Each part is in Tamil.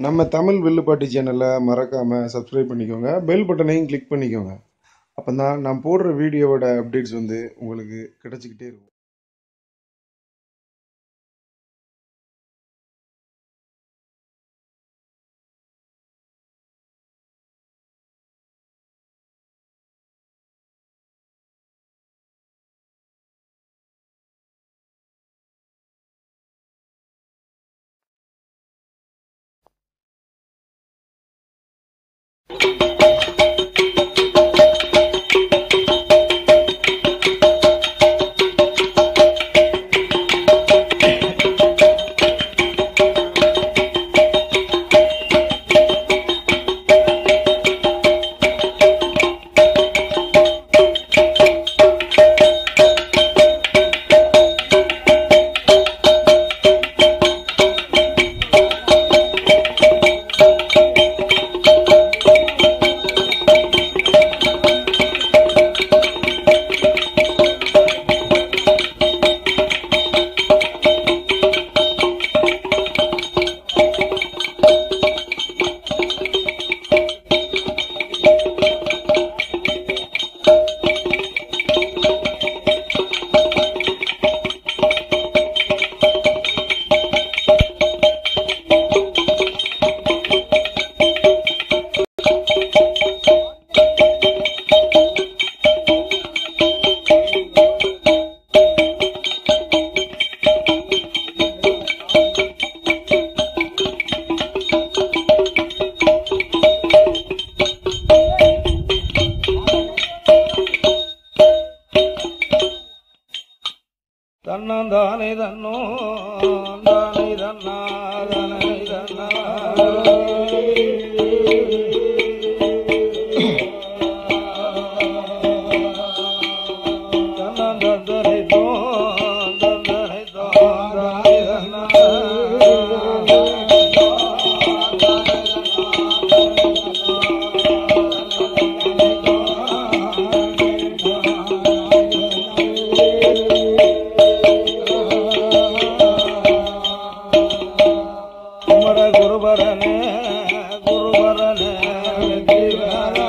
நம்ம தமிழ் வில்லுப்பாட்டி சேனலை மறக்காமல் சப்ஸ்கிரைப் பண்ணிக்கோங்க பெல் பட்டனையும் கிளிக் பண்ணிக்கோங்க அப்போ தான் நான் போடுற வீடியோவோட அப்டேட்ஸ் வந்து உங்களுக்கு கிடச்சிக்கிட்டே இருக்கும் தன்னந்தானே தன்னோ தானே தன்னா தானே தன்னா தன்னந்தந்தனை தோ தந்தனை தோ தானே தன்னா குமர குருபரனே குருபரனே வெற்றிவேலா.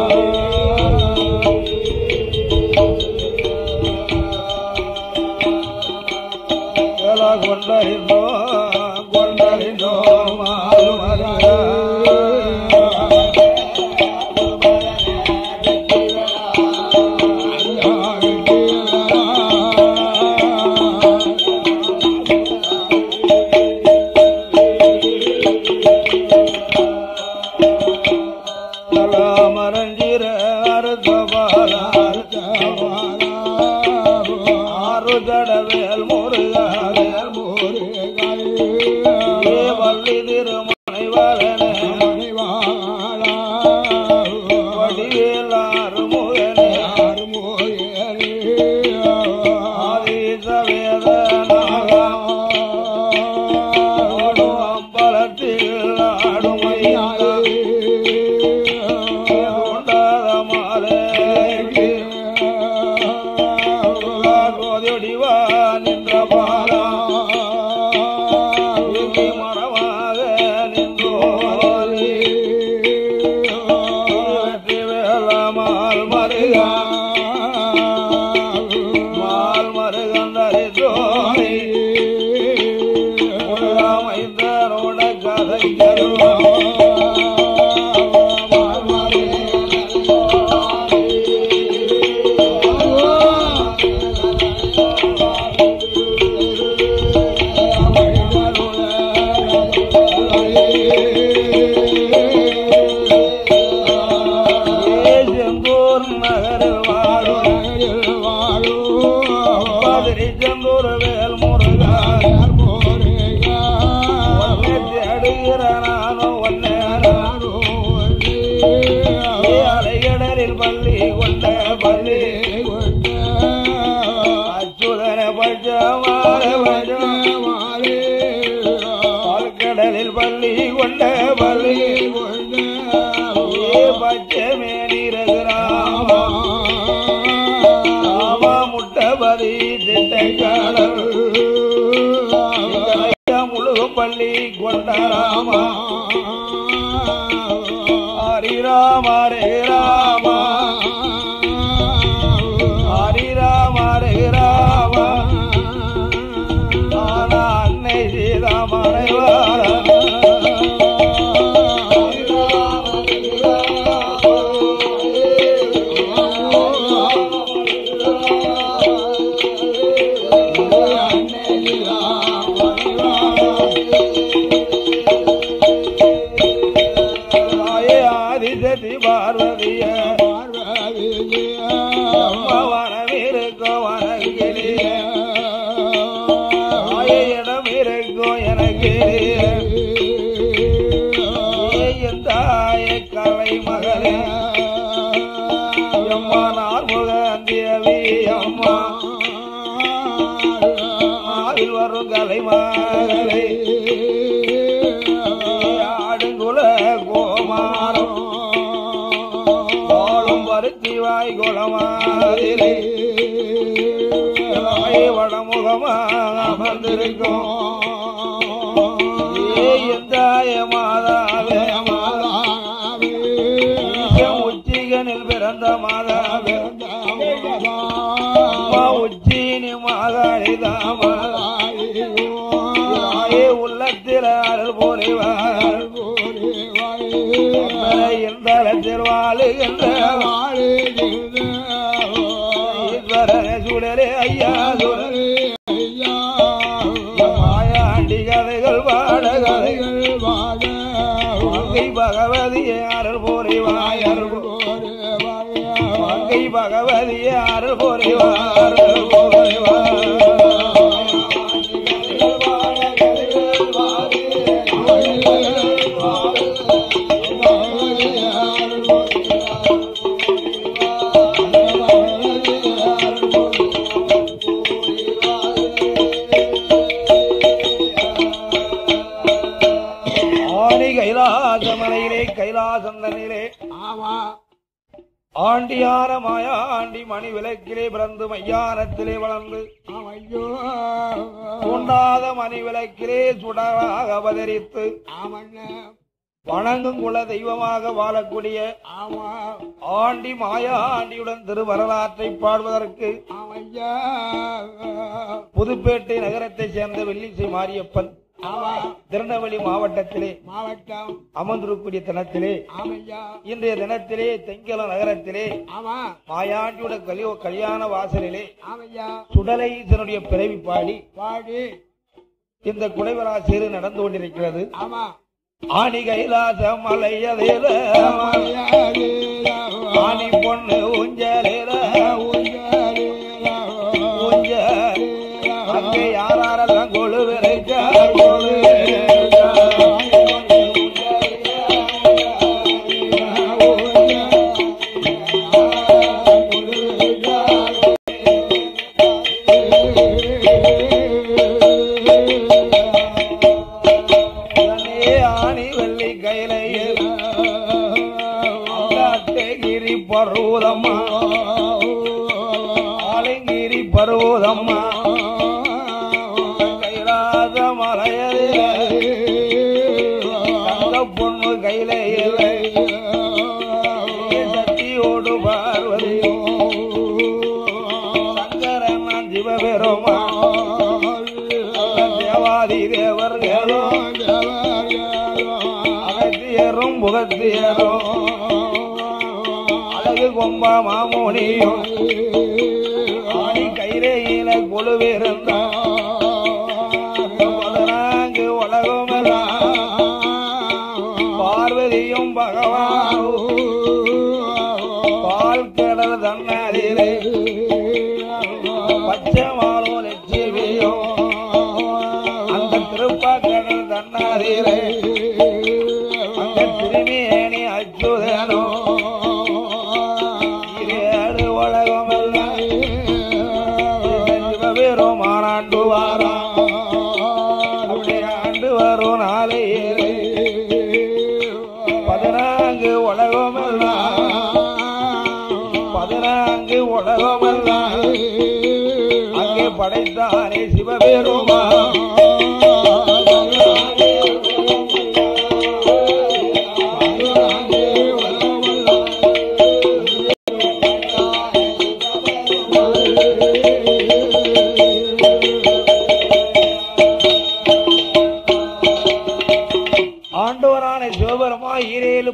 வேலா கொண்டறிந்தோ கொண்டறிந்தோ மாறுமரா. மரஞ்சிர அருத்தபால ஆறு தடவேல் முருகாவேல் ஏ வள்ளி திருமணை வாழனே வடிவேலாறு முகனே ஆதீச வேத நாடும் அம்பலத்தில் ஆடுமையா கொண்டாத மாலைக்கு கோதியடிவா நின்ற பாலா இங்கே மரமாக நின்றோரி வெற்றி வேலமால் மருகா மால் மருகந்தரி தோரி அமைந்தரோட கதைகளும் செந்தூர் நகரில் வாழும் பதிரி செந்தூர் வேல் முருகன் தேடுகிற நானும் ஒன்னே அலைகடலில் பள்ளி கொண்ட பள்ளி அச்சுதன பட்ச கடலில் பள்ளி கொண்ட பள்ளி பச்சமே நீரகுராமா முட்டபதி திட்டக்காலர் முழுகும் பள்ளி கொண்டாராமா ஹரி ராம ஹரே ராம ஹரி ராம ஹரே ராம ஆனா அன்னை சீதா மறைவார தாயே ஆதிசக்தி பார்வதிய அம்மா வனமிருக்கும் வனங்கிலிய தாயே இடம் இருக்கும் எனக்கு என் தாயே கலை மகளே அம்மா நார்முக தேவி அம்மா ஆவில் வரும் கலை மகளே ஆடுங்குல கோமாரம் கோலம் பருத்தி வாய் குளமாதிலே வடமுகமாக அமர்ந்திருக்கும் ஏ எந்தாய மாதாவே ஈசன் உச்சிகனில் பிறந்த மாதாவே அம்மா உச்சினி மாதாரிதாமா தாயே உள்ளத்தில் அருள் புரிவார் இந்தளத்தில் வாழுகின்ற ஈஸ்வரன சுடரே ஐயா சுடரே மாயாண்டி கதைகள் பாட கதைகள் மங்கை பகவதியே அருள் புரிவாய் அருள் மங்கை பகவதியே அருள் புரிவார் அருள் புரிவார் ஆணி கைலாசமலையிலே கைலாசந்தனிலே ஆண்டியான மாயா ஆண்டி மணி விளக்கிலே பிறந்து மையானத்திலே வளர்ந்து தூண்டாத மணி விளக்கிலே சுடராக அவதரித்து வணங்கும் குல தெய்வமாக வாழக்கூடிய ஆண்டி மாயா ஆண்டியுடன் திருவரலாற்றை பாடுவதற்கு புதுப்பேட்டை நகரத்தைச் சேர்ந்த வெள்ளிசை மாரியப்பன் திருநெல்வேலி மாவட்டத்திலே மாவட்டம் அமர்ந்திருக்கூடிய தினத்திலே ஆமையா இன்றைய தினத்திலே தெங்கல நகரத்திலே ஆமா மாயாண்டியோட கலியோ கல்யாண வாசலிலே ஆமையா சுடலைசனுடைய பிறவி பாடி பாடி இந்த குலைவராசிறு நடந்து கொண்டிருக்கிறது ஆமா ஆணி கைலாச மலையலேல ஆணி பொண்ணு ஊஞ்சலேல ஊஞ்ச அங்கே யாரெல்லாம் கொழு விரைச்சா கொழு ஆணி வெள்ளி கைலையில் அட்டகிரி பர்வதம்மா ஆலங்கிரி பர்வதம்மா கைலாச மலையில தங்க பொண்ணு கைலையில் சக்தியோடு பார்வதியும் சங்கரன் சிவபெருமா தேவாதி தேவர்களும் அகத்தியரும் புகத்தியரும் அழகு கொம்பா மாமுனியும் ஆணி கைரேயில கொழுவிருந்தான் பதினான்கு உலகமெல்லாம் பார்வதியும் பகவானும் பால் கடல் தன்னாரிலே பச்சை மாலோ லட்சுமியும் அந்த திருப்பாக்கடல் தன்னாரிலே அந்த திருமேனி அச்சுதனோ ஏழு உலகமெல்லாம் சிவபெரும் ஆண்டு வாரம் அப்படி ஆண்டு வரும் நாளை ஏழு பதினான்கு உலகமெல்லாம் பதினான்கு உலகமெல்லாம் அங்கே படைத்தானே சிவபெருமா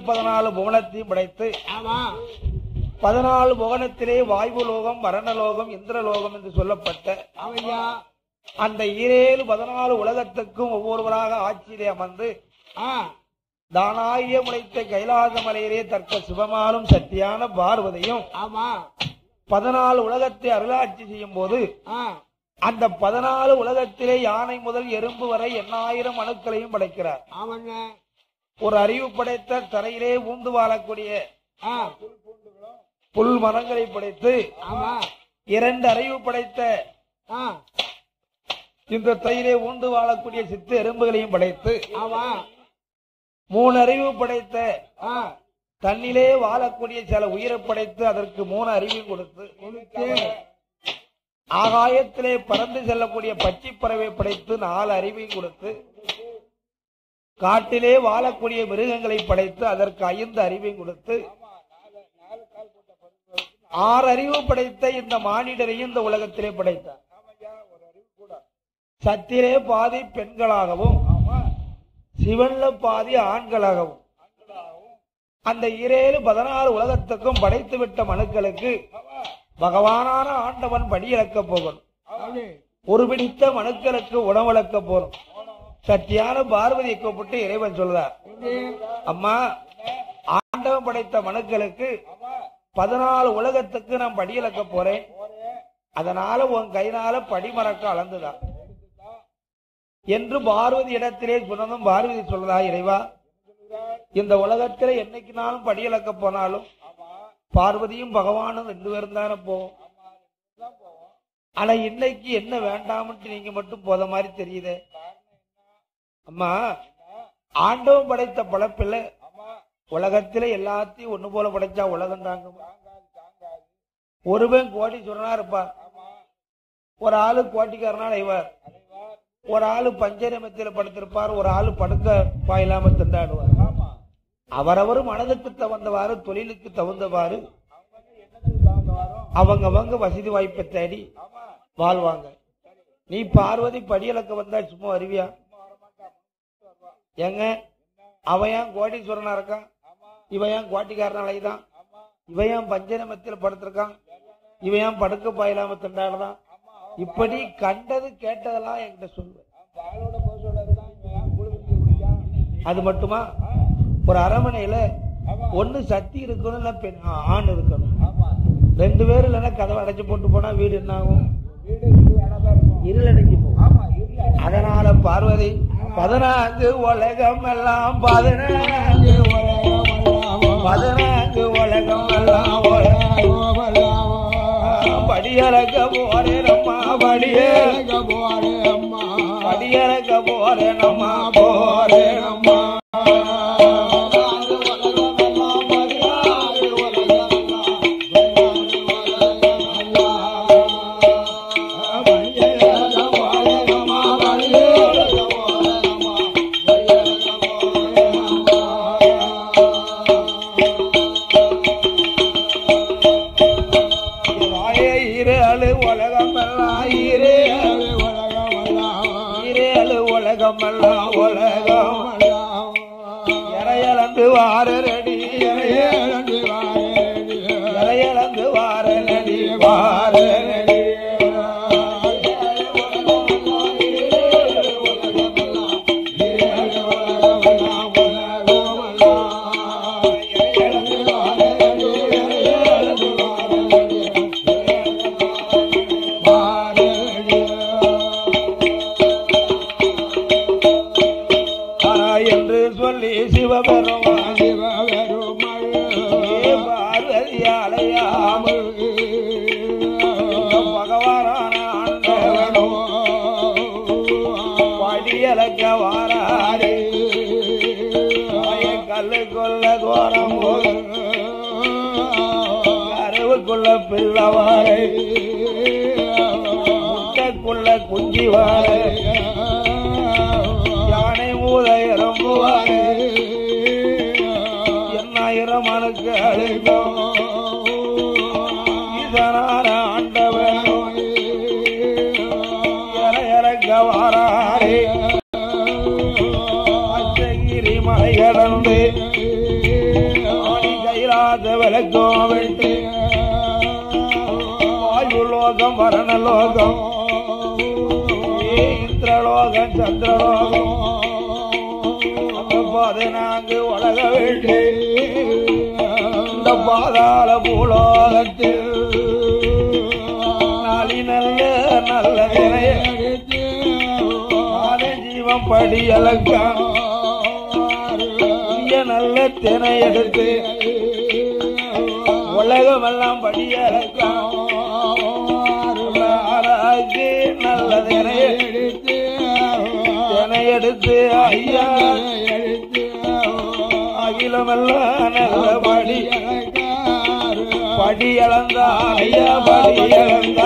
பதினாலு புவனத்தையும் படைத்து ஆமா பதினாலு புவனத்திலே வாயு லோகம் மரணலோகம் இந்திரலோகம் என்று சொல்லப்பட்ட ஆமையா அந்த ஈரேழு பதினாலு உலகத்துக்கும் ஒவ்வொருவராக ஆட்சியிலே அமர்ந்து ஆ தானாகிய முளைத்த கைலாச மலையிலே தற்க சிவமாலும் சக்தியான பார்வதியும் ஆமா பதினாலு உலகத்தை அருளாட்சி செய்யும் போது ஆ அந்த பதினாலு உலகத்திலே யானை முதல் எறும்பு வரை எண்ணாயிரம் அணுக்களையும் படைக்கிறார் ஆமண்ண ஒரு அறிவு படைத்த தரையிலே ஊந்து வாழக்கூடிய ஆ புல் மரங்களை படைத்து ஆமா இரண்டு அறிவு படைத்த ஆ இந்த தயிலே ஊண்டு வாழக்கூடிய சித்து எறும்புகளையும் படைத்து ஆமா மூணு அறிவு படைத்த ஆ தன்னிலே வாழக்கூடிய சில உயிரை படைத்து அதற்கு மூணு அறிவு கொடுத்து கொடுத்து ஆகாயத்திலே பறந்து செல்லக்கூடிய பச்சை பறவை படைத்து நாலு அறிவையும் கொடுத்து காட்டிலே வாழக்கூடிய மிருகங்களை படைத்து அதற்கு ஐந்து அறிவையும் கொடுத்து ஆறு அறிவு படைத்த இந்த மானிடரையும் இந்த உலகத்திலே படைத்தார் சத்திலே பாதி பெண்களாகவும் சிவன்ல பாதி ஆண்களாகவும் அந்த இரேழு பதினாறு உலகத்துக்கும் படைத்து விட்ட மனுக்களுக்கு பகவானான ஆண்டவன் படியிழக்க போகணும் அப்படி ஒரு பிடித்த மனுக்களுக்கு உணவளக்க போறோம் சத்தியான பார்வதியை கூப்பிட்டு இறைவன் சொல்றார் எப்படி அம்மா ஆண்டவன் படைத்த மனுக்களுக்கு பதினாலு உலகத்துக்கு நான் படியிழக்க போறேன் அதனால உன் கைனால படிமறக்க அளந்துதான் என்று பார்வதி இடத்திலே சொன்னதும் பார்வதி சொல்றா இறைவா இந்த உலகத்திலே என்னைக்குனாலும் படியிழக்க போனாலும் பார்வதியும் பகவானும் ரெண்டு பேரும் தானே போவோம் ஆனா இன்னைக்கு என்ன வேண்டாம்னு நீங்க மட்டும் போத மாதிரி தெரியுதே அம்மா ஆண்டவன் படைத்த படைப்பில்ல உலகத்தில எல்லாத்தையும் ஒண்ணு போல படைச்சா உலகம் தாங்குமா ஒருவன் கோடீஸ்வரனா இருப்பார் ஒரு ஆளு கோட்டிக்காரனா இவர் ஒரு ஆளு பஞ்சரமத்தில படுத்திருப்பார் ஒரு ஆளு படுக்க பாயிலாம திண்டாடுவார் அவரவர் மனதுக்கு தகுந்தவாறு தொழிலுக்கு தகுந்தவாறு அவங்கவங்க வசதி வாய்ப்பை தேடி வாழ்வாங்க நீ பார்வதி படியலக்க வந்தா சும்மா வருவியா ஏங்க அவன் ஏன் கோடீஸ்வரனா இருக்கான் இவன் ஏன் கோட்டிக்காரன் அலைதான் இவன் ஏன் பஞ்சநமத்தில் படுத்திருக்கான் இவன் ஏன் படுக்க பாயிலாம திண்டாடுதான் இப்படி கண்டது கேட்டதெல்லாம் என்கிட்ட சொல்லு அது மட்டுமா ஒரு அரமனையில ஒண்ணு சக்தி இருக்கணும் இல்ல பெண் ஆ- ஆண் இருக்கணும் ரெண்டு பேரும் இல்லைன்னா கதவை அடைச்சு போட்டு போனா வீடு என்ன ஆகும் இருளடைஞ்சு போகும் அதனால பார்வதி பதினான்கு உலகம் எல்லாம் பதினான்கு பதினான்கு உலகம் எல்லாம் படியறக்க போறேன் அம்மா படியே படியறக்க போறேன் அம்மா போறேன் அம்மா வாயே ஈரேழு உலகம் எல்லாம் ஈரேழு ஈரேழு உலகம் எல்லாம் உலகம் இறையளந்து வாரடி இறையளந்து வாரடி வாரடி ஆ என்று சொல்லி சிவபெருமான் ஏ பார்வதி அலையாமல் பகவானான ஆண்டவனோ படியலக்க வாராரே கல்லு கொள்ள கோரம் கருவுக்குள்ள பிள்ளவாரை முட்டைக்குள்ள குஞ்சி வாரை யானை மூத இறம்புவாரே எண்ணாயிரம் மனுக்கு அழைக்கும் இதனான ஆண்டவன் இறக்க வாராரே அச்சகிரி மலை கடந்து வரணலோகம் ஏ இந்திரலோகம் சந்திரலோகம் அந்த பதினான்கு உலக வேண்டு இந்த பாதாள பூலோகத்தில் நாளி நல்ல நல்ல வினைய ஆன ஜீவம் படி அலங்கான் புதிய நல்ல தினை எடுத்து உலகமெல்லாம் படி அலங்கான் ஆராய்ச்சி நல்ல தினை எடுத்து தினை எடுத்து ஐயா அகிலமெல்லாம் நல்ல படி படி அளந்தா ஐயா படி அளந்தா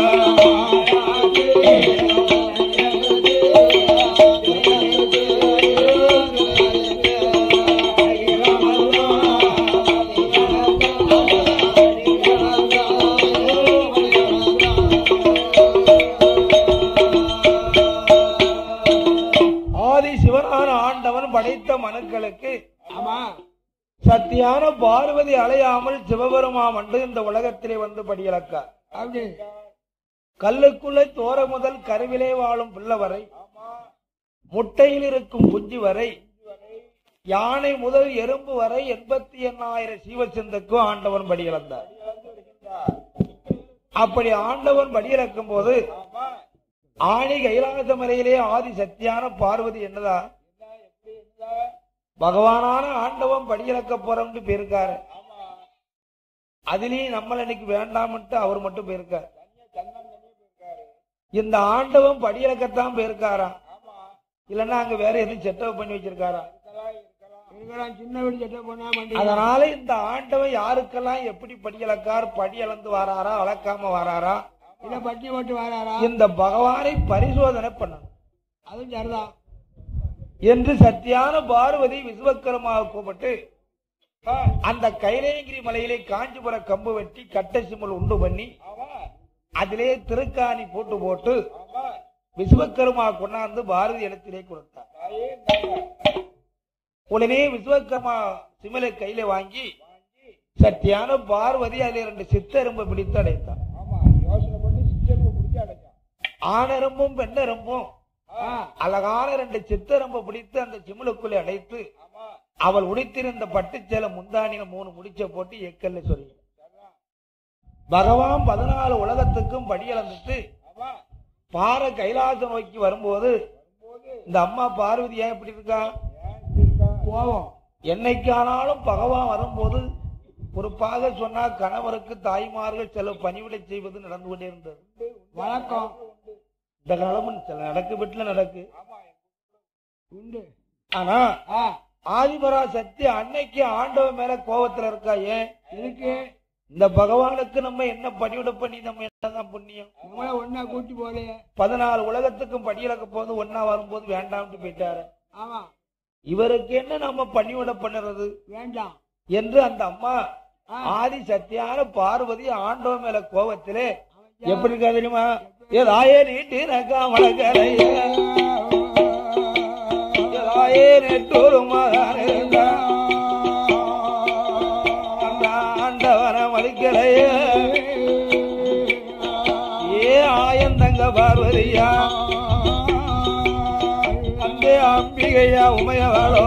ஆதி சிவனான ஆண்டவன் படைத்த மனுக்களுக்கு ஆமா சத்தியான பார்வதி அலையாமல் சிவபெருமான் வந்து இந்த உலகத்திலே வந்து படியளக்க அப்படி கல்லுக்குள்ளே தோர முதல் கருவிலே வாழும் பிள்ளை வரை முட்டையில் இருக்கும் குஞ்சு வரை யானை முதல் எறும்பு வரை எண்பத்தி எண்ணாயிரம் சீவச்சந்துக்கும் ஆண்டவன் படியிழந்தார் அப்படி ஆண்டவன் படியிழக்கும் போது ஆணி கைலாச மலையிலே ஆதி சக்தியான பார்வதி என்னதா பகவானான ஆண்டவன் படியிழக்க போறோம்னு போயிருக்காரு அதுலயும் நம்மள இன்னைக்கு வேண்டாம்ட்டு அவர் மட்டும் போயிருக்காரு இந்த ஆண்டவன் படியிழக்கத்தான் போயிருக்காரா இல்லன்னா அங்க வேற எதுவும் செட்டப் பண்ணி வச்சிருக்காரா இருக்கிறான் சின்ன வீடு சட்டை போனா மண்டி அதனால இந்த ஆண்டவன் யாருக்கெல்லாம் எப்படி படியளக்கார் படி அளந்து வாராரா அளக்காம வாராரா இல்ல பட்டி போட்டு வராரா இந்த பகவானை பரிசோதனை பண்ணணும் அதுவும் சரிதான் என்று சத்தியான பார்வதி விஸ்வக்கரமாக கூப்பிட்டு அந்த கைலேங்கிரி மலையிலே காஞ்சிபுர கம்பு வெட்டி கட்டை சிமல் உண்டு பண்ணி அதிலே திருக்காணி போட்டு போட்டு விஸ்வக்கர்மா கொண்டாந்து பாரதி இடத்திலே கொடுத்தார் உடனே விஸ்வக்கர்மா சிமலை கையில வாங்கி சத்தியான பார்வதி அதில் ரெண்டு சித்தெரும்பு பிடித்து அடைத்தார் ஆணெரும்பும் பெண்ணெரும்பும் அழகான ரெண்டு சித்தெரும்பு பிடித்து அந்த சிமிழுக்குள்ளே அடைத்து அவள் உடுத்திருந்த பட்டுச்சேலை முந்தானில மூணு முடிச்ச போட்டு எக்கல்ல சொல்லி பகவான் பதினாலு உலகத்துக்கும் படியளந்துட்டு பாறை கைலாசம் நோக்கி வரும்போது இந்த அம்மா பார்வதி ஏன் இப்படி இருக்கா கோவம் என்னைக்கானாலும் பகவான் வரும்போது பொறுப்பாக சொன்னா கணவருக்கு தாய்மார்கள் சில பணிவிடை செய்வது நடந்து கொண்டே இருந்தது வழக்கம் இந்த காலமும் சில நடக்கு வீட்டுல நடக்கு உண்டு ஆனா ஆ ஆதிபரா சக்தி அன்னைக்கு ஆண்டவன் மேல கோபத்துல இருக்கா ஏன் இருக்கு இந்த பகவானுக்கு நம்ம என்ன பணிவிட பண்ணி நம்ம என்னதான் புண்ணியம் நம்மள ஒன்னா கூட்டி போலையே பதினாலு உலகத்துக்கும் படியிலக்க போது ஒன்னா வரும்போது வேண்டாம்னு போயிட்டாரு ஆமா இவருக்கு என்ன நம்ம பணிவிட பண்ணுறது வேண்டாம் என்று அந்த அம்மா ஆ. ஆதி சத்தியான பார்வதி ஆண்டவன் மேல கோபத்திலே எப்படி இருக்கா தெரியுமா ஏதாயே நீட்டு நக்கா வளர்க்கலையே ஏதாயே நெட்டூரு மகான அந்த ஆண்டவனை மதிக்கலையே ஏ ஆயந்தங்க பார்வதியா அந்த அம்பிகையா உமையவாளோ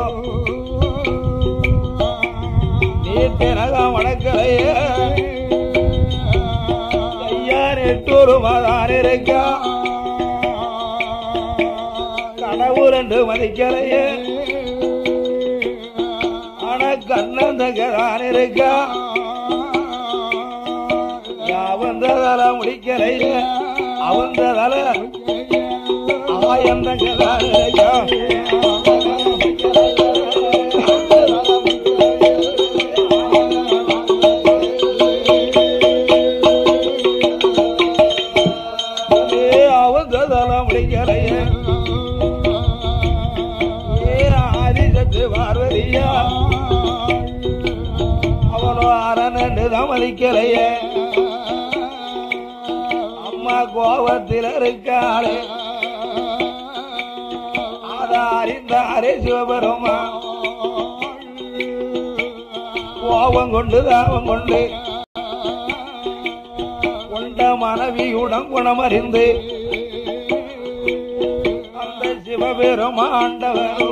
நீ தினகா வணக்கலையே ஐயா நெட்டூரு மகான் இருக்கா கடவுள் என்று மதிக்கலையே ஆனா கண்ணந்தகரான் இருக்கா அவந்ததால முடிக்கலையே அவந்ததால ஆயந்தகரான் இருக்கா ஏ அவந்ததால முடிக்கலையே ஏ ஆதிசத்து பார்வதியா அவனோ அரணன்னு மதிக்கலையே அம்மா கோபத்தில் இருக்காளே அதை அறிந்தாரே சிவபெருமா கோபம் கொண்டு தாபம் கொண்டு உண்ட மனைவியுடன் குணமறிந்து அந்த சிவபெருமாண்டவரோ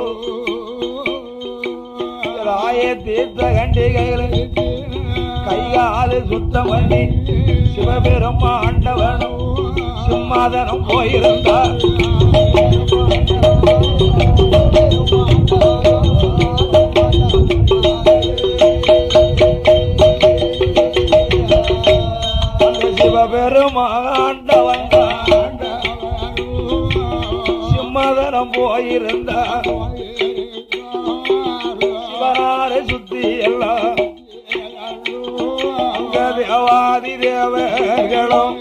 ராய தீர்த்த கண்டிகைகளை கைகாலு சுத்தம் பண்ணி சிவபெருமாண்டவனும் சிம்மாதனம் போயிருந்தார் அந்த சிவபெருமாண்டவன் சிம்மதனம் போயிருந்தார் சிவனாரை சுத்தி எல்லாம் அங்க தேவாதி தேவர்களும்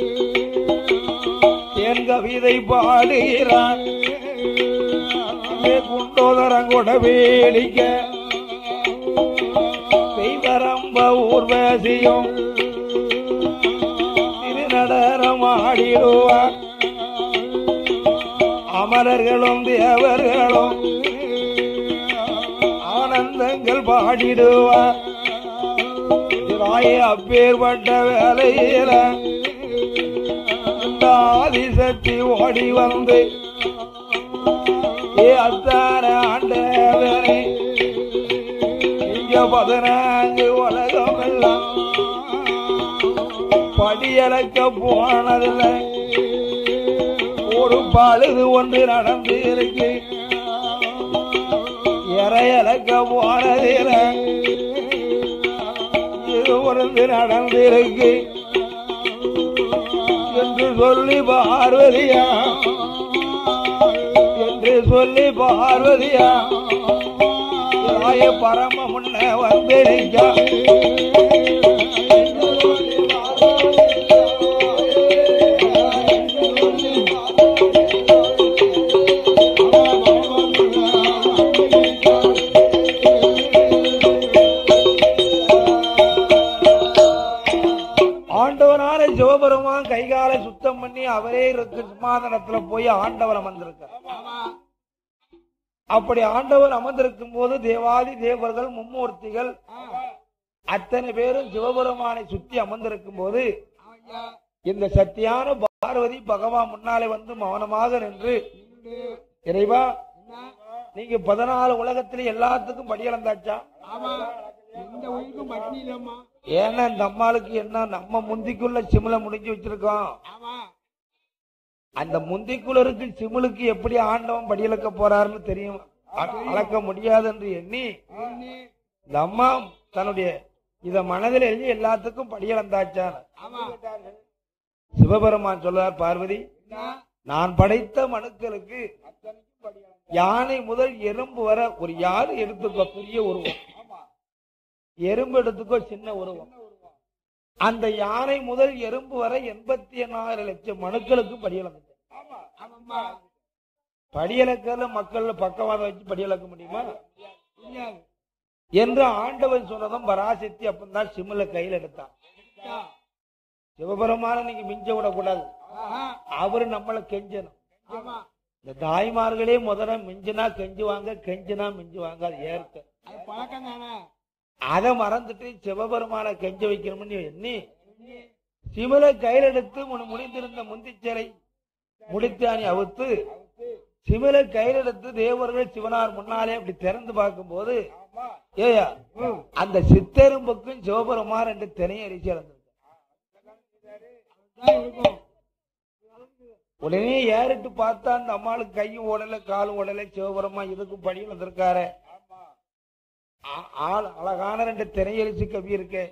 என் கவிதை பாடுகிறான் அங்கே குண்டோதரங்கூட வேடிக்க தெய்வரம்ப ஊர்வசியும் திருநடனம் ஆடிடுவார் அமரர்களும் தேவர்களும் ஆனந்தங்கள் பாடிடுவார் ராய அப்பேற்பட்ட வேலையில இந்த ஆதிசக்தி ஓடி வந்து ஏ அத்தான ஆண்டவனே இங்க பதினான்கு உலகம் எல்லாம் படியலக்க போனதில்லை ஒரு பழுது ஒன்று நடந்து இருக்கு இறையலக்க போனதில்லை இது ஒன்று நடந்திருக்கு என்று சொல்லி பார்வதியா என்று சொல்லி பார்வதியா ராய பரம முன்ன வந்திருக்கா ஆண்டவனான சிவபெருமான் கைகாலை சுத்தம் பண்ணி அவரே இருக்கு சிம்மாதனத்துல போய் ஆண்டவர் அமர்ந்திருக்கார் அப்படி ஆண்டவர் அமர்ந்திருக்கும் போது தேவாதி தேவர்கள் மும்மூர்த்திகள் அத்தனை பேரும் சிவபெருமானை சுத்தி அமர்ந்திருக்கும் போது இந்த சத்தியான பார்வதி பகவான் முன்னாலே வந்து மௌனமாக நின்று இறைவா நீங்க பதினாலு உலகத்துல எல்லாத்துக்கும் படியளந்தாச்சா ஆமா எந்த உயிருக்கும் பட்டினி இல்லம்மா ஏன்னா இந்த அம்மாளுக்கு என்ன நம்ம முந்திக்குள்ள சிமில முடிஞ்சு வச்சிருக்கோம் ஆமா அந்த முந்திக்குள்ள இருக்கு சிமிலுக்கு எப்படி ஆண்டவன் படியளக்க போறாருன்னு தெரியும் அ- அளக்க முடியாது என்று எண்ணி என்ன? இந்த அம்மா தன்னுடைய இத மனதில் எழுதி எல்லாத்துக்கும் படியளந்தாச்சான் ஆமா சிவபெருமான் சொல்றார் பார்வதி என்ன? நான் படைத்த மனுக்களுக்கு யானை முதல் எறும்பு வர ஒரு யாரு எடுத்துக்கோ பெரிய உருவம் எறும்பு எடுத்துக்கோ சின்ன உருவம் அந்த யானை முதல் எறும்பு வரை எண்பத்தி எண்ணாயிரம் லட்சம் மனுக்களுக்கு படியளந்து ஆமாம்மா படியளக்கல மக்கள் பக்கவாதம் வச்சு படியளக்க முடியுமா முடியாது என்று ஆண்டவன் சொன்னதும் பராசக்தி அப்பந்தான் சிம்ல கையில் எடுத்தான் ஆ. சிவபெருமான நீங்க மிஞ்ச விடக்கூடாது ஆஹா. அவரு நம்மளை கெஞ்சணும் ஆமா இந்த தாய்மார்களே முதல்ல மிஞ்சினா கெஞ்சுவாங்க கெஞ்சினா மிஞ்சுவாங்க அது ஏற்க அது பழக்கம் தானே அதை மறந்துட்டு சிவபெருமான கெஞ்ச வைக்கணும்னு எண்ணி சிவல கையில் எடுத்து முன் முடிந்திருந்த முந்திச்சரை முடித்தானி அவுத்து சிவல கையில் எடுத்து தேவர்கள் சிவனார் முன்னாலே அப்படி திறந்து பார்க்கும்போது ஏயா அந்த சித்தெரும்புக்கும் சிவபெருமான் என்று திணையை அரிசி இறந்திருக்கு தான் இருக்கும் உடனே ஏறிட்டு பார்த்தா அந்த அம்மாளுக்கு கையும் ஓடல காலும் ஓடல சிவபெருமா இதுக்கும் படி வந்திருக்காரு ஆ- ஆள் அழகான ரெண்டு திரையரிசி கவி இருக்கு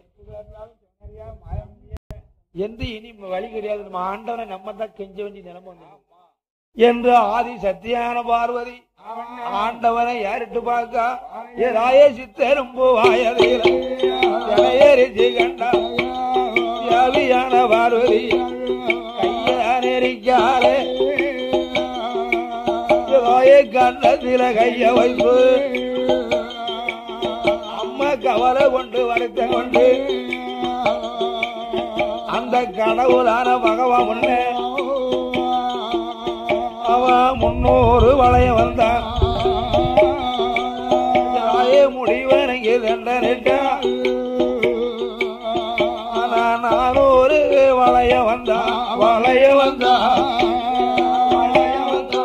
எந்த இனி வழி கிடையாது நம்ம ஆண்டவனை நம்ம தான் கெஞ்ச வேண்டிய நிலைமை வந்தது. என்று ஆதி சத்தியான பார்வதி ஆண்டவனை யாரிட்டு பார்க்க ஏ ராய சித்தரும்பு வாயதீரிசி கண்டா வியாபியான பார்வதி கையானே ராய கண்ணத்தில கைய வைப்பு அம்மா கவலை கொண்டு வருத்த கொண்டு அந்த கடவுளான பகவான் முன்னே அவன் முன்னூறு வளைய வந்தான் தாயே முடிவனங்கி தண்டனிட்டான் ஆனா நானூறு வளைய வந்தா வளைய வந்தா வளைய வந்தா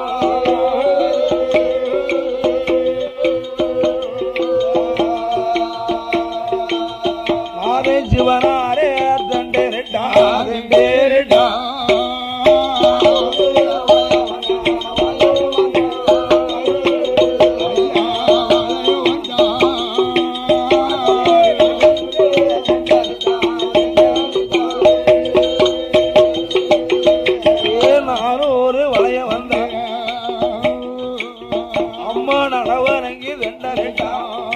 நாதே சிவனாரே தண்டேரிட்டா தண்டேரிட்டா ஏ நானும் ஒரு வளைய வந்தேன் அம்மா நடவரங்கி தண்டரிட்டா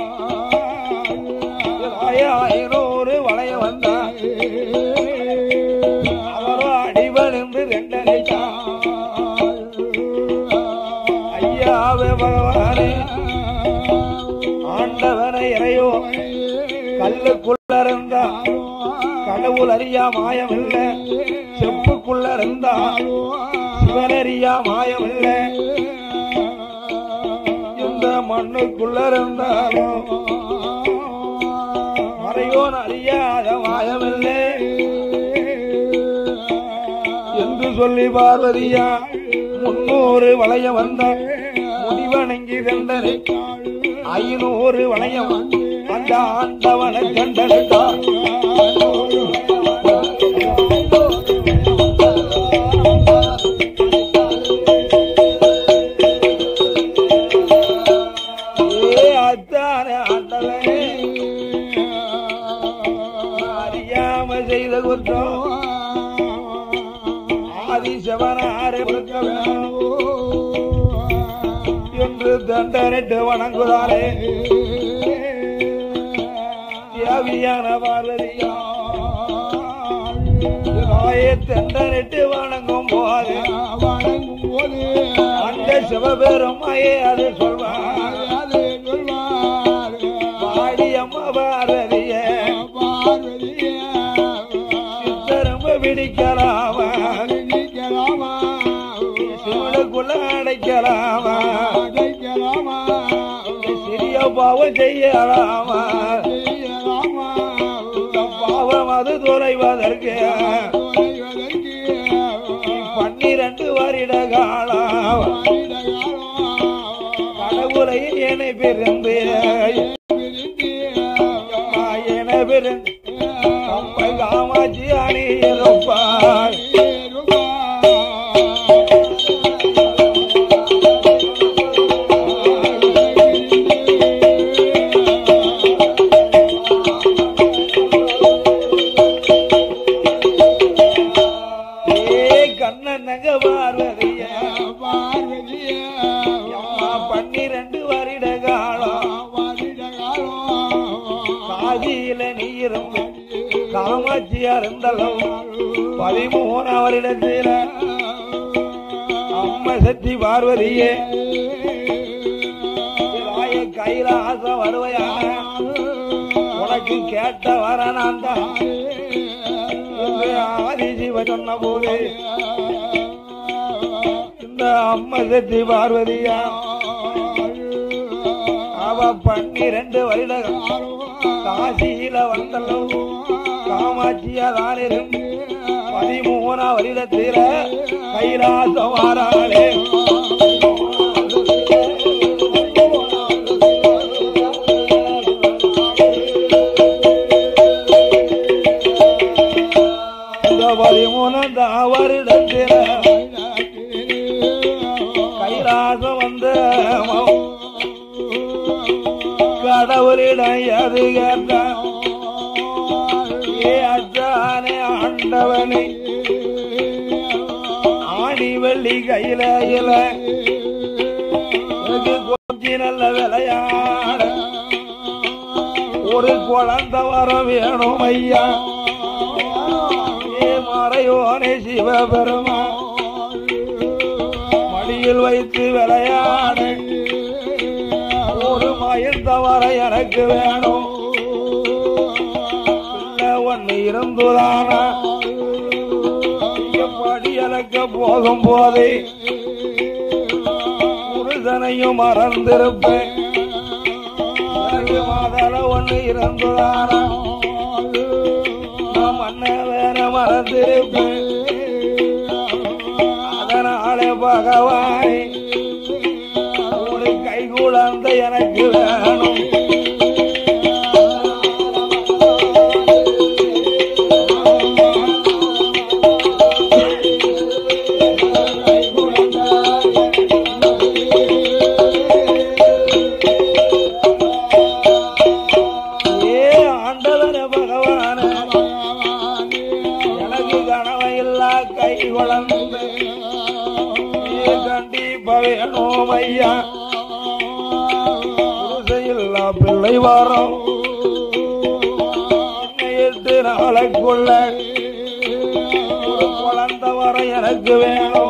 ஐநூறு வளைய வந்தான் அவரோ அடிபணிந்து தண்டரிட்டா ஐயாவே பகவானே ஆண்டவனை இறையோ கல்லுக்குள்ள இருந்தா கடவுள் அறியா மாயம் இல்ல செப்புக்குள்ள இருந்தா சிவனறியா மாயம் இல்ல இந்த மண்ணுக்குள்ள இருந்தாலும் மறையோன் அறியாத மாயமில்லை என்று சொல்லி பார்வதியா முன்னூறு வளையம் வந்த முடிவணங்கி தண்டனை ஐநூறு வளையம் அந்த ஆண்டவனை கண்டெடுத்தார் ஏ அத்தானே ஆண்டவனே அறியாம செய்த குற்றம் ஆதி சிவனாரை கொடுக்க வேணும் என்று தண்டனிட்டு வணங்குதாரே தேவியான பார்வதியா தாயே தண்டனிட்டு வணங்கும் போது வணங்கும் போது அந்த சிவபெருமையே அது சொல்வார் அது சொல்வார் பாடி அம்மா பார்வதியே பார்வதியே திரும்ப பிடிக்கலாமா அடைக்கலாமா சிவனுக்குள்ள அடைக்கலாமா அடைக்கலாமா சிறிய பாவம் செய்யலாமா செய்யலாமா பாவம் அது துறைவதற்கு தொலைவதற்கு பன்னிரண்டு வருட காலம் கடவுளை என்னை பிறந்து என பிறந்து அப்ப காமாட்சி அணியிருப்பார் ஏ கண்ணன் நங்க பார்வதியா அம்மா பன்னிரண்டு வருட காலம் காதியில நீ இருந்து காமாட்சியா இருந்தளவு பதிமூணு வருடத்தில அம்மா சக்தி பார்வதியே ராய கைலாச வருவையான உனக்கு கேட்ட வர நான் தான் என்று ஆதிஜீவ சொன்ன போது இந்த அம்மா சக்தி பார்வதியா அவ பன்னிரண்டு வருட காசியில வந்தல்லோ காமாட்சியா தான் இருந்து பதிமூணா வருடத்தில கைலாசம் வாராளே இந்த பதிமூணாம் வருடத்தில கைலாசம் வந்த கடவுளிடம் எது கேட்டான் ஏ அச்சானே ஆண்டவனை ஆடி வெள்ளி கையில இல எனக்கு கொஞ்சி நல்ல விளையாட ஒரு குழந்தை வர வேணும் ஐயா ஏ மறையோனே சிவபெருமா மடியில் வைத்து விளையாட ஒரு மயந்த வர எனக்கு வேணும் பிள்ளை ஒண்ணு இருந்துதானா படி எனக்கு போகும் போதே புருஷனையும் மறந்திருப்பேன் எனக்கு மாதல ஒண்ணு இருந்துதானா நான் மன்ன வேற மறந்திருப்பேன் அதனாலே பகவானே ஒரு கை குழந்தை எனக்கு வேணும் ஏ ஆண்டவன பகவான எனக்கு கனவையில்லா கை குழந்தை நீ கண்டிப்பா வேணும் ஐயா இல்லா பிள்ளை வாரம் எட்டு நாளைக்குள்ள ஒரு குழந்தை வர எனக்கு வேணும்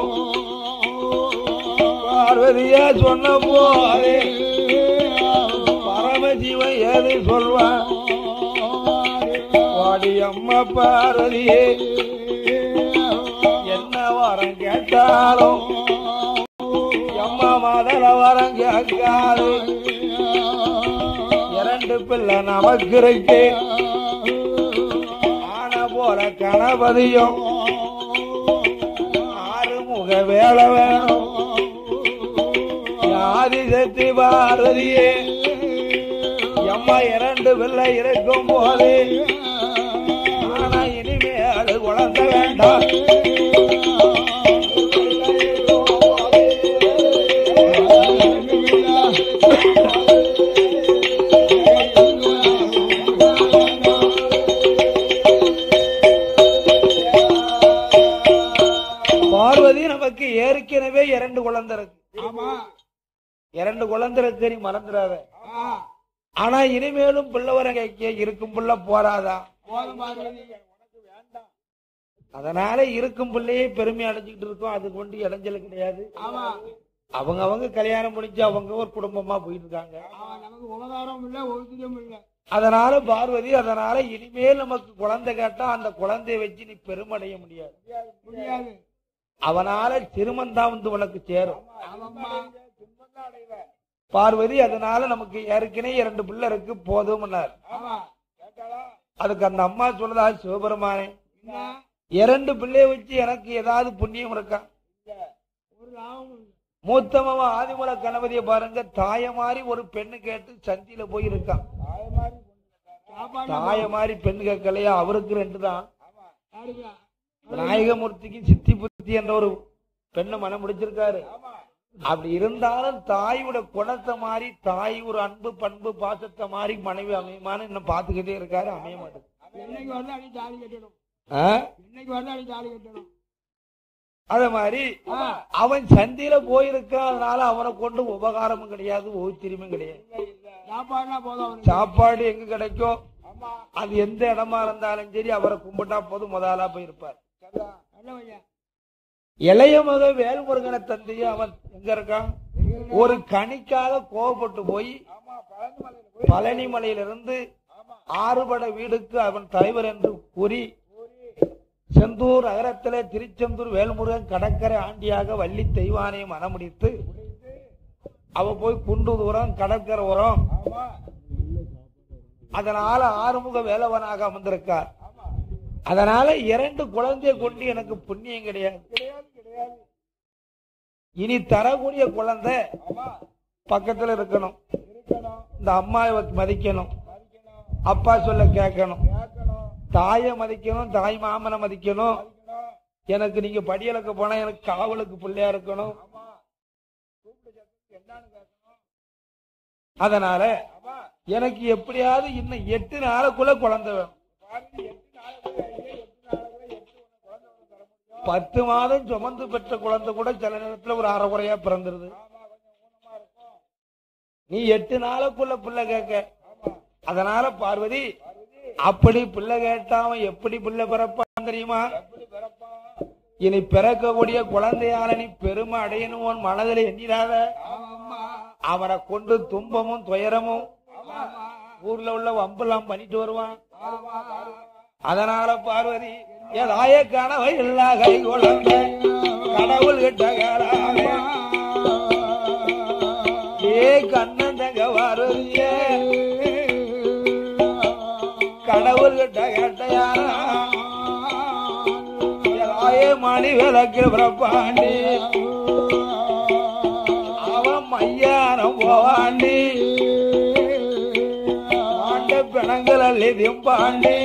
பார்வதியா சொன்ன போதே பரமஜீவன் ஏது சொல்வான் வாடி அம்மா பார்வதியே என்ன வரம் கேட்டாலும் அம்மா மதல வரம் கேட்காது இரண்டு பிள்ளை நமக்கு இருக்கு ஆன போல கணபதியும் ஆறுமுக வேலை வேணும் ஆதிசக்தி பாரதியே எம்மா இரண்டு பிள்ளை இருக்கும் போது ஆனா இனிமே அது குழந்தை வேண்டாம் பார்வதி நமக்கு ஏற்கனவே இரண்டு குழந்தை இருக்கு ஆமா இரண்டு குழந்தை இருக்கு நீ மறந்துடாத ஆ, ஆனா இனிமேலும் பிள்ளை வர கேட்க இருக்கும் பிள்ளை போறாதா போதும் பார்வதி அதனால இருக்கும் பிள்ளையே பெருமை அடைஞ்சுக்கிட்டு இருக்கோம் அது கொண்டு இடைஞ்சல் கிடையாது ஆமா அவங்க அவங்க கல்யாணம் முடிஞ்சு அவங்க ஒரு குடும்பமா போயிட்டு இருக்காங்க ஆமா நமக்கு உபகாரம் இல்ல ஒதுக்கியம் இல்ல அதனால பார்வதி அதனால இனிமேல் நமக்கு குழந்தை கேட்டா அந்த குழந்தைய வச்சு நீ பெருமடைய முடியாது முடியாது அவனால திருமந்தான் வந்து உனக்கு சேரும் ஆமாம்மா பார்வதி அதனால நமக்கு ஏற்கனவே இரண்டு பிள்ளை இருக்கு போதும்னார் ஆமா அதுக்கு அந்த அம்மா சொல்றதா சிவபெருமானே என்ன இரண்டு பிள்ளைய வச்சு எனக்கு ஏதாவது புண்ணியம் இருக்கா ஒரு லாபம் இல்ல. மூத்தமவன் ஆதிமல கணபதியை பாருங்க தாய மாதிரி ஒரு பெண்ணு கேட்டு சந்தியில போய் இருக்கான் சாப்பாடு தாய மாதிரி பெண் கேட்கலையா அவருக்கு ரெண்டு தான் யாருக்கா? நாயகமூர்த்திக்கு சித்தி புத்தி என்ற ஒரு பெண்ணை மனம் முடிச்சிருக்காரு அப்படி இருந்தாலும் தாயோட குணத்தை மாதிரி தாய் ஒரு அன்பு பண்பு பாசத்தை மாதிரி மனைவி அமையுமான்னு இன்னும் பாத்துக்கிட்டே இருக்காரு அமைய மாட்டேங்குது என்னைக்கு வந்து அடி தாலி கட்டணும் ஆ? என்னைக்கு வந்து அடி தாலி கட்டணும் அத மாதிரி ஆ, அவன் சந்தியில போயிருக்கான் அதனால அவனை கொண்டு உபகாரமும் கிடையாது ஓத்திரியும் கிடையாது சாப்பாடுனா போதும் அவனுக்கு சாப்பாடு எங்க கிடைக்கும் அது எந்த இடமா இருந்தாலும் சரி அவரை கும்பிட்டா போதும் முதலா போயிருப்பார் நல்ல பையன் இளைய மக வேல்முருகனை தந்தையும் அவன் எங்க இருக்கான் ஒரு கணிக்காக கோவப்பட்டு போய் பழனி மலையிலிருந்து ஆறுபட வீடுக்கு அவன் தலைவர் என்று கூறி செந்தூர் நகரத்திலே திருச்செந்தூர் வேல்முருகன் கடற்கரை ஆண்டியாக வள்ளி தெய்வானை மனமுடித்து அவ போய் குண்டு தூரம் கடற்கரை உரம் அதனால ஆறுமுக வேலவனாக அமர்ந்திருக்கார் அதனால இரண்டு குழந்தைய கொண்டு எனக்கு புண்ணியம் கிடையாது இனி தரக்கூடிய குழந்தை பக்கத்துல இருக்கணும் இந்த அம்மாவை மதிக்கணும் அப்பா சொல்ல கேட்கணும் தாயை மதிக்கணும் தாய் மாமனை மதிக்கணும் எனக்கு நீங்க படியலுக்கு போனா எனக்கு காவலுக்கு பிள்ளையா இருக்கணும் அதனால எனக்கு எப்படியாவது இன்னும் எட்டு நாளுக்குள்ள குழந்தை வேணும் பத்து மாதம் சுமந்து பெற்ற குழந்தை கூட சில நேரத்துல ஒரு அரை குறையா பிறந்துருது நீ எட்டு நாளுக்குள்ள பிள்ளை கேட்க அதனால பார்வதி அப்படி பிள்ளை கேட்டாம எப்படி பிள்ளை பிறப்பான் தெரியுமா இனி பிறக்கக்கூடிய குழந்தையால நீ பெருமை அடையணும் உன் மனதில் எண்ணிடாத ஆமா அவனை கொண்டு துன்பமும் துயரமும் ஆமா ஊர்ல உள்ள வம்பெல்லாம் பண்ணிட்டு வருவான் ஆமா அதனால பார்வதி ஏதாய கனவை இல்லா கை குழந்தை கடவுள் கிட்ட கேளாதே. ஏ கண்ணன் தங்க பார்வதியே கடவுள் கிட்ட கேட்டையாரா மணி விளக்கு பிறப்பாண்டி அவன் மையானம் போவாண்டி ஆண்ட பிணங்கள் அள்ளி திம்பாண்டி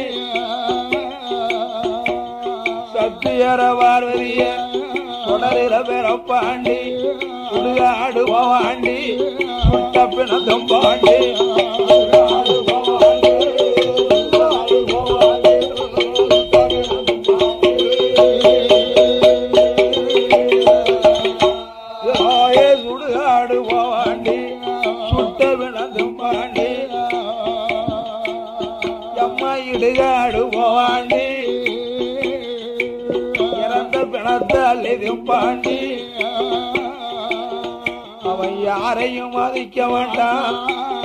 சத்தியர பார்வதிய தொடரில பிறப்பாண்டி சுடுகாடு போவாண்டி சுட்ட பிணத்தும் பாண்டி சுடுகாடு போவாண்டி, சுடுகாடு போவாண்டி, சுட்ட பிணத்தும் பாண்டி. ஆயே சுடுகாடு போவாண்டி சுட்ட பிணத்தும் பாண்டி எம்மா இடுகாடு போவாண்டி இறந்த பிணத்தால் பாண்டி அவன் யாரையும் மதிக்க மாட்டான்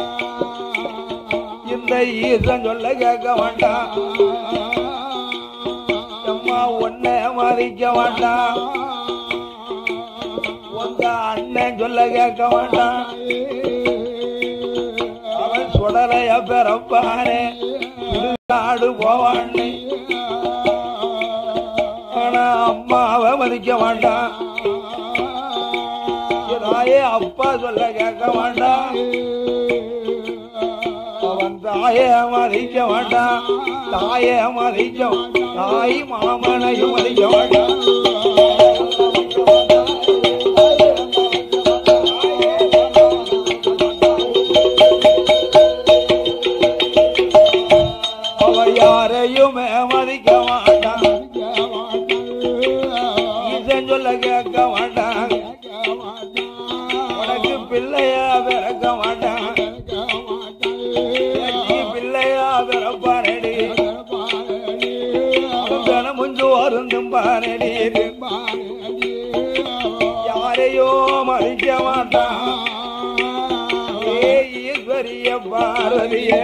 இந்த ஈசன் சொல்ல கேட்க மாட்டான் அம்மா உன்னை மதிக்க மாட்டான் உங்க அண்ணன் சொல்ல கேட்க மாட்டான் அவன் சுடலைய பிறப்பானே சுடுகாடு போவான்னு ஆனா அம்மாவை மதிக்க மாட்டான் தாயே அப்பா சொல்ல கேட்க மாட்டான் அவன் தாயை மதிக்க மாட்டான் தாயை மதிக்க தாய் மாமனையும் மதிக்க மாட்டான் அவன் யாரையும் மதிக்க மாட்டான் ஈசன் சொல்ல கேட்க மாட்டான் உனக்கு பிள்ளையா பிறக்க மாட்டான் நீ பிள்ளையா பிறப்பானடி முஞ்சு வருந்தும் பானடி யாரையோ மதிக்க மாட்டான் ஏ ஈஸ்வரிய பார்வதியே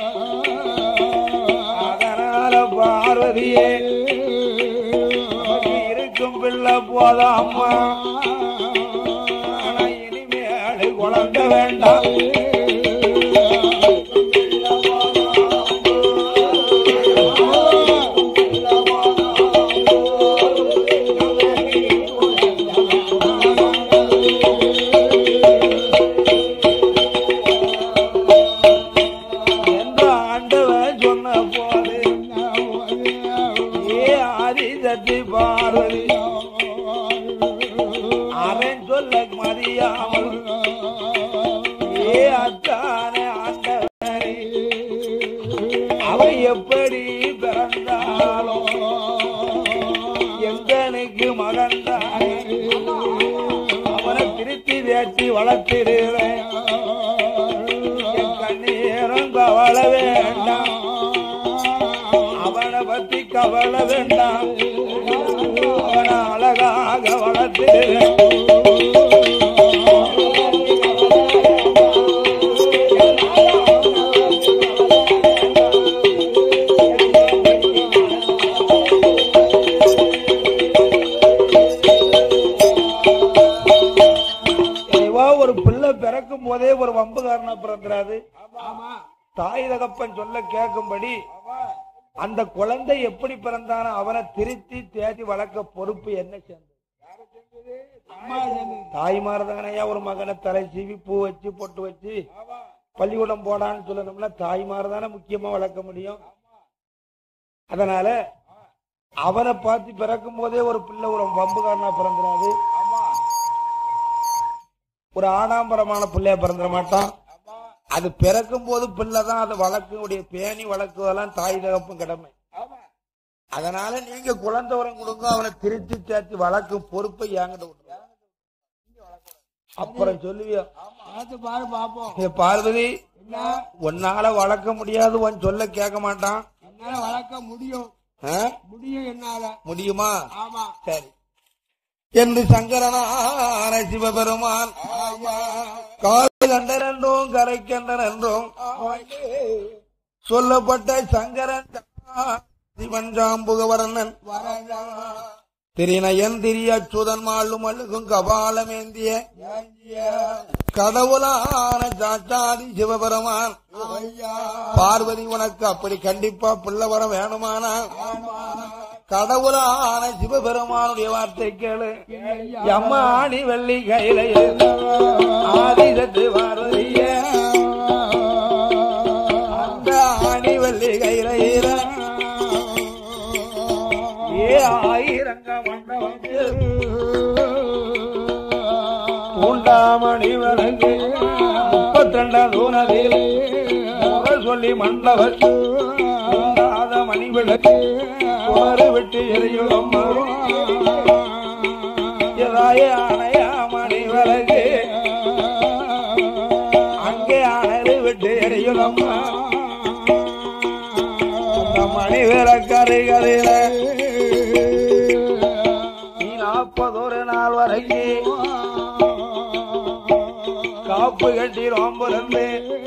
அதனால பார்வதியே உனக்கு இருக்கும் பிள்ளை போதும் அம்மா ஆனா இனிமேல் குழந்தை வேண்டாம் என்ற ஆண்டவன் சொன்ன போது ஏ ஆதிசக்தி பார்வதி அவன் சொல்ல மதியாமல் ஏ அத்தானே ஆண்டவனே அவன் எப்படி பிறந்தாலும் எங்கனுக்கு மகன்தானே அவனை திருத்தி வேட்டி வளர்த்திடுவேன் என் கண்ணீரம் கவலை வேண்டாம் அவனை பத்தி கவலை வேண்டாம் அவனை அழகாக வளர்த்திடுவேன் இறைவா, ஒரு பிள்ளை பிறக்கும் போதே ஒரு வம்புகாரனா பிறந்துறாது ஆமா தாய் தகப்பன் சொல்ல கேட்கும்படி அந்த குழந்தை எப்படி பிறந்தானோ அவனை திருத்தி தேடி வளர்க்க பொறுப்பு என்ன சேர்ந்தது அம்மா சேர்ந்து தாய்மார் தானையா ஒரு மகனை தலை சீவி பூ வச்சு பொட்டு வச்சு பள்ளிக்கூடம் போடான்னு சொல்லணும்னா தாய்மார் தானே முக்கியமா வளர்க்க முடியும் அதனால அவனை பார்த்து பிறக்கும் போதே ஒரு பிள்ளை ஒரு வம்புகாரனா பிறந்துடாது ஒரு ஆடாம்பரமான பிள்ளைய பிறந்துட மாட்டான் அது பிறக்கும் போது பிள்ளை தான் அது வளர்க்கக்கூடிய பேணி வளர்க்குவதெல்லாம் தாய் தகப்பும் கடமை அதனால நீங்க குழந்தை உரம் கொடுங்க அவனை திருத்தி தேத்தி வளர்க்கும் பொறுப்பை என்கிட்ட விட்டுருங்க. அப்புறம் சொல்லுவியா பார்த்து பாரு பாப்போம் ஏ பார்வதி என்ன உன்னால வளர்க்க முடியாது உன் சொல்ல கேட்க மாட்டான் என்னால வளர்க்க முடியும் ஆ? முடியும் என்னால முடியுமா ஆமா சரி என்று சங்கரனான சிவபெருமான் காது கண்டனென்றும் கரை கண்டனென்றும் சொல்லப்பட்ட சங்கரன் சிவன் ஜாம்புகவரனன் திரிநயன் திரிய சுதன் மாளும் அழுகும் கபாலமேந்திய கடவுளான சாச்சாதி சிவபெருமான் பார்வதி உனக்கு அப்படி கண்டிப்பா பிள்ளை வர வேணுமானா கடவுளான சிவபெருமானுடைய வார்த்தை கேளு எம்மாணி வெள்ளி கையில ஆதிசத்து பார்வதிய அந்த ஆணி வெள்ளி கையில ஏ ஆயிரங்க மண்டபத்தில் உண்டாமணி வழங்கு முப்பத்திரெண்டாம் தூணத்தில் முறை சொல்லி மண்டபம் உண்டாத மணி விளக்கு குமரு விட்டு எரியும் அம்மா எதாய அணையா மணி விளக்கு அங்கே அணைது விட்டு எரியும் அம்மா அந்த மணி விளக்கரை கதையில நீ நாற்பதொரு நாள் வரைக்கும் காப்பு கட்டி ரோம்புலந்து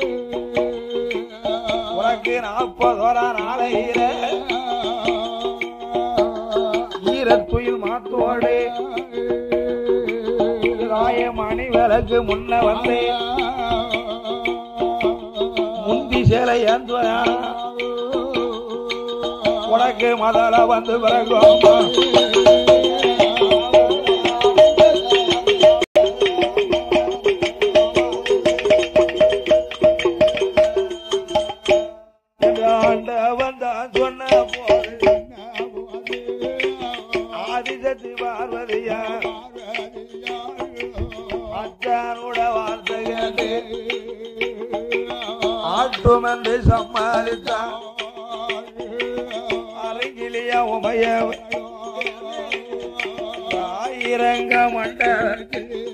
உனக்கு நாற்பதோரா நாளையில ஈரத்துயில் மாத்தோடு ராய மணி விளக்கு முன்ன வந்து முந்தி சேலை ஏந்துவனா உனக்கு மதல வந்து பிறகு ஆண்டவன் தான் சொன்ன போது ஆதிசத்து பார்வதியா அச்சானோட வார்த்தை கேட்டு ஆட்டும் என்று சம்மாளித்தான் அருகிலிய உமைய ஆயிரங்க மண்டலத்தில்